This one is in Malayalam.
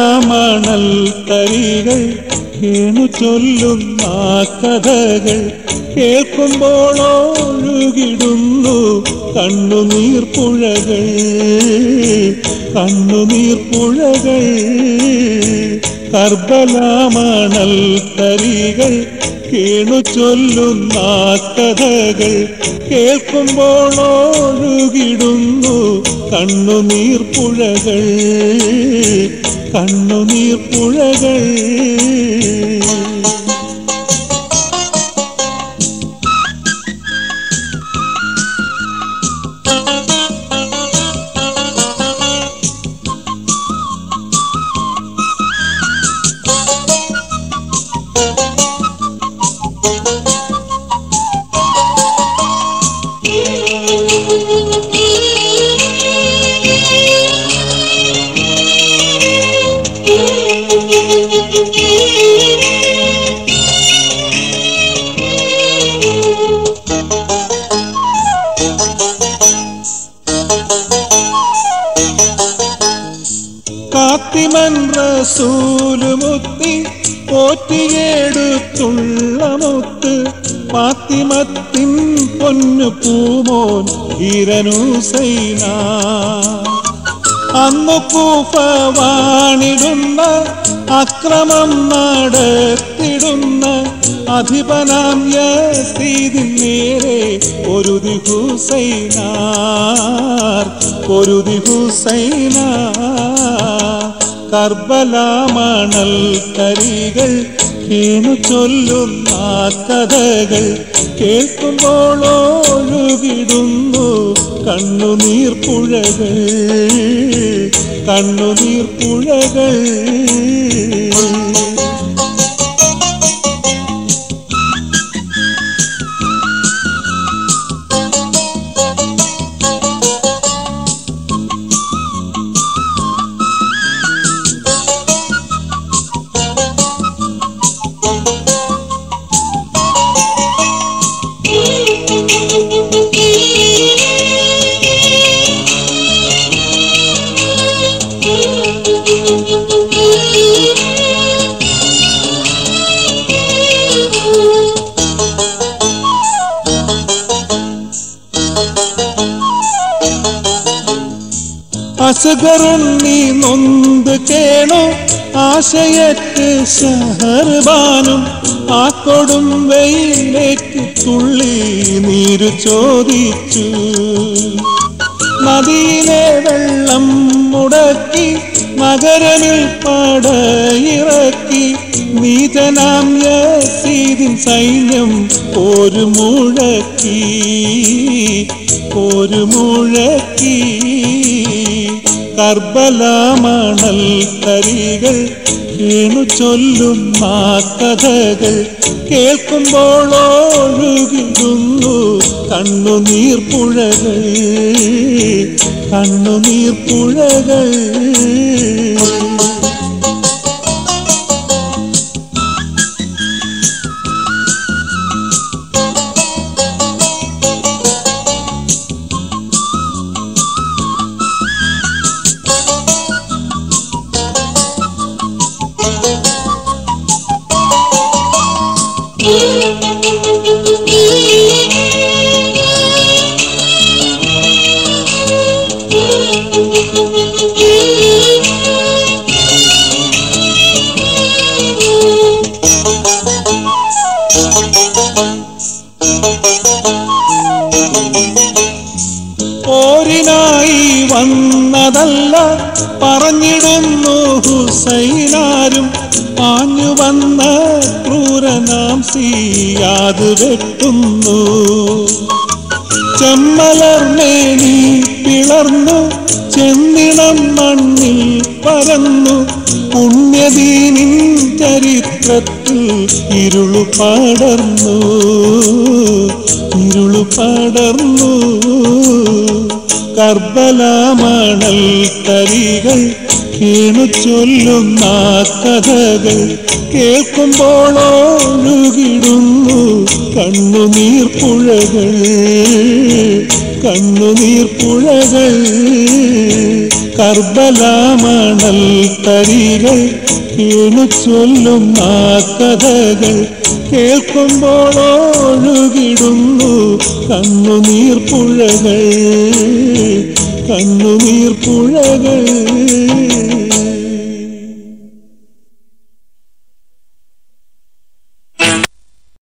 കർബലാമണൽ തരികൾ കേണു ചൊല്ലുന്ന കഥകൾ കേൾക്കുമ്പോൾ ഒഴുകിടുന്നു കണ്ണുനീർ പുഴകൾ കണ്ണുനീർ പുഴകൾ കർബലാമണൽ തരികൾ കേണു ചൊല്ലുന്ന കഥകൾ കേൾക്കുമ്പോൾ ഒഴുകിടുന്നു കണ്ണുനീർ പുഴകൾ കണ്ണുനീർ പുഴകൾ കാത്തിമൻ റസൂലുമുത്തി പോറ്റിയെടുത്തുള്ള മുത്ത് പാത്തിമത്തിൻ പൊന്നു പൂമോൻ ഇരനുസൈന അന്നു കൂഫ വാണിടുന്ന അക്രമം നടത്തിടുന്ന അധിപനാം യസീദിൻ നേരെ ഒരു ഹുസൈനാർ ഒരു ഹുസൈന കർബലാമണൽ കരികൾ കേണു ചൊല്ലുന്ന കഥകൾ കേൾക്കുമ്പോൾ ഒഴുകിടുന്നു കണ്ണുനീർ പുഴകൾ കണ്ണുനീർ പുഴകൾ അസഗറുണ്ണി നൊന്ത് കേണു ആശയറ്റ് ഷഹർബാനും ആ കൊടും വെയിലേക്ക് തുള്ളി നീരു ചോദിച്ചു നദിയിലെ വെള്ളം മുടക്കി നഗരമിൽ പടയിറക്കി നീതനാം യസീദിൻ സൈന്യം ഒരു മുഴക്കി ഒരു മുഴക്കി കർബലാമണൽ തരികൾ കേണു ചൊല്ലുന്ന കഥകൾ കേൾക്കുമ്പോൾ ഒഴുകിടുന്നു കണ്ണുനീർ പുഴകൾ കണ്ണുനീർ പുഴകൾ പോരിനായി വന്നതല്ല പറഞ്ഞിടുന്നു ഹുസൈനാരും പാഞ്ഞു വന്ന ക്രൂരനാം സിയാത് വെട്ടുന്നു ചെമ്മലർമേനി പിളർന്നു ചെന്നിടം മണ്ണിൽ പരന്നു പുണ്യദീനിൻ ചരിത്രത്തിൽ ഇരുളു പടർന്നു ഇരുളു പടർന്നു കർബലാമണൽ തരികൾ കേണു ചൊല്ലുന്ന കഥകൾ കേൾക്കുമ്പോൾ ഒഴുകിടുന്നു കണ്ണുനീർ പുഴകൾ കണ്ണുനീർ പുഴകൾ കർബലാമണൽ തരികൾ വീണു ചൊല്ലും ആ കഥകൾ കേൾക്കുമ്പോൾ ഒഴുകിടുന്നു കണ്ണുനീർ പുഴകൾ കണ്ണുനീർ പുഴകൾ